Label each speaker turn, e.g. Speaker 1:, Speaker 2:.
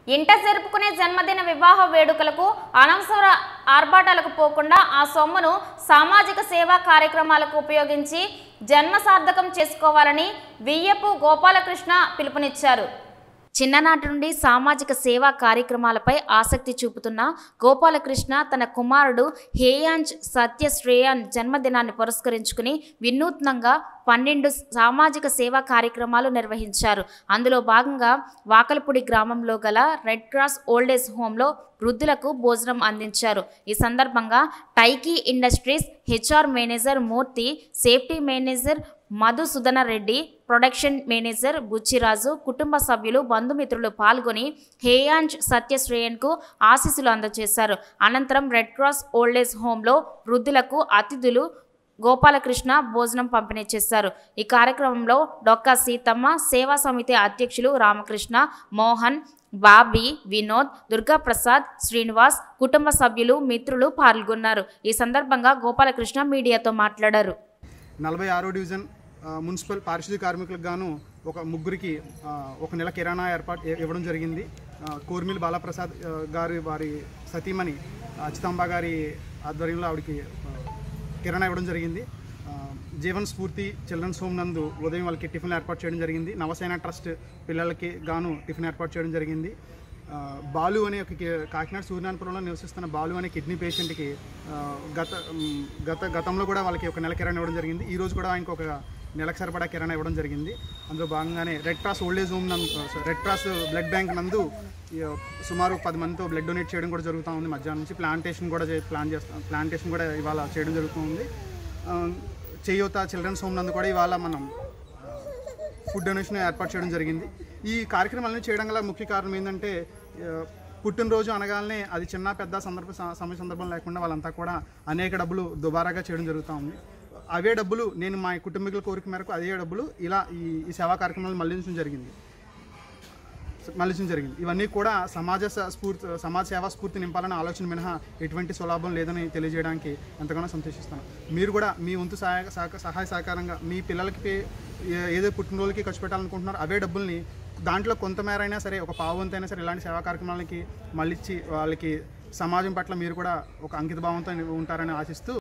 Speaker 1: ఇంట జరుపుకునే జన్మదిన వివాహ వేడుకలకు అనవసర ఆర్భాటాలకు పోకుండా ఆ సొమ్మును సామాజిక సేవా కార్యక్రమాలకు ఉపయోగించి జన్మ సార్థకం చేసుకోవాలని వియ్యపు గోపాలకృష్ణ పిలుపునిచ్చారు చిన్ననాటి నుండి సామాజిక సేవా కార్యక్రమాలపై ఆసక్తి చూపుతున్న గోపాలకృష్ణ తన కుమారుడు హేయాంజ్ సత్య శ్రేయాన్ జన్మదినాన్ని పురస్కరించుకుని వినూత్నంగా పన్నెండు సామాజిక సేవా కార్యక్రమాలు నిర్వహించారు అందులో భాగంగా వాకలపూడి గ్రామంలో గల రెడ్ క్రాస్ ఓల్డేజ్ హోంలో వృద్ధులకు భోజనం అందించారు ఈ సందర్భంగా Taiki industries HR manager Murthy safety manager Madhusudana Reddy production manager Butchiraju కుటుంబ సభ్యులు బంధుమిత్రులు పాల్గొని హేయాంజ్ సత్యశ్రేయన్కు ఆశీస్సులు అందజేశారు అనంతరం రెడ్ క్రాస్ ఓల్డేజ్ హోంలో వృద్ధులకు అతిథులు గోపాలకృష్ణ భోజనం పంపిణీ చేశారు ఈ కార్యక్రమంలో డొక్కా సీతమ్మ సేవా సమితి అధ్యక్షులు రామకృష్ణ మోహన్ బాబీ వినోద్ దుర్గాప్రసాద్ శ్రీనివాస్ కుటుంబ సభ్యులు మిత్రులు పాల్గొన్నారు ఈ సందర్భంగా గోపాలకృష్ణ మీడియాతో మాట్లాడారు
Speaker 2: నలభై ఆరో డివిజన్ ఆ, మున్సిపల్ పారిశుద్ధ్య కార్మికులకు గాను ఒక ముగ్గురికి ఆ, ఒక నెల కిరాణా ఏర్పాటు ఇ- ఇవ్వడం జరిగింది ఆ, కోర్మిల్ బాలప్రసాద్ ఆ, గారి వారి సతీమణి అచితాంబ గారి ఆధ్వర్యంలో ఆవిడకి ఆ, కిరాణా ఇవ్వడం జరిగింది ఆ, జీవన్ స్ఫూర్తి చిల్డ్రన్స్ హోమ్ నందు ఉదయం వాళ్ళకి టిఫిన్ ఏర్పాటు చేయడం జరిగింది నవసేన ట్రస్ట్ పిల్లలకి గాను టిఫిన్ ఏర్పాటు చేయడం జరిగింది ఆ, బాలు అనే ఒక కి- కాకినాడ సూర్యనారాయణపురంలో నివసిస్తున్న బాలు అనే కిడ్నీ పేషెంట్కి ఆ, గత మ్, గత గతంలో కూడా వాళ్ళకి ఒక నెల కిరాణా ఇవ్వడం జరిగింది ఈ రోజు కూడా ఆయనకు ఒక నెలకు సరిపడా కిరాణా ఇవ్వడం జరిగింది అందులో భాగంగానే రెడ్ క్రాస్ ఓల్డేజ్ హోమ్ నందు sorry, red cross blood bank నందు ఈ, సుమారు పది మందితో బ్లడ్ డొనేట్ చేయడం కూడా జరుగుతూ ఉంది మధ్యాహ్నం నుంచి ప్లాంటేషన్ కూడా చే- ప్లాన్ చేస్తాం ప్లాంటేషన్ కూడా ఇవాళ చేయడం జరుగుతుంది ఆ, చేయూత చిల్డ్రన్స్ హోమ్ నందు కూడా ఇవాళ మనం ఫుడ్ డొనేషన్ ఏర్పాటు చేయడం జరిగింది ఈ కార్యక్రమాలను చేయడం గల ముఖ్య కారణం ఏంటంటే ఆ, పుట్టినరోజు అనగానే అది చిన్న పెద్ద సందర్భ స- సమయ సందర్భం లేకుండా వాళ్ళంతా కూడా అనేక డబ్బులు దుబారాగా చేయడం జరుగుతూ ఉంది అవే డబ్బులు నేను మా కుటుంబీకుల కోరిక మేరకు అదే డబ్బులు ఇలా ఈ ఈ సేవా కార్యక్రమాలు మళ్లించడం జరిగింది మళ్ళించడం జరిగింది ఇవన్నీ కూడా సమాజ స- స్ఫూర్తి సమాజ సేవా స్ఫూర్తి నింపాలన్న ఆలోచన మినహా ఎటువంటి సులాభం లేదని తెలియజేయడానికి ఎంతగానో సంతోషిస్తాను మీరు కూడా మీ వంతు సహాయ సహక- సహాయ సహకారంగా మీ పిల్లలకి పే- ఏ- ఏదో పుట్టినరోజులకి ఖర్చు పెట్టాలనుకుంటున్నారో అవే డబ్బుల్ని దాంట్లో కొంతమేర అయినా సరే ఒక పావు వంతైనా సరే ఇలాంటి సేవా కార్యక్రమాలకి మళ్ళిచ్చి వాళ్ళకి సమాజం పట్ల మీరు కూడా ఒక అంకిత భావంతో ఉంటారని ఆశిస్తూ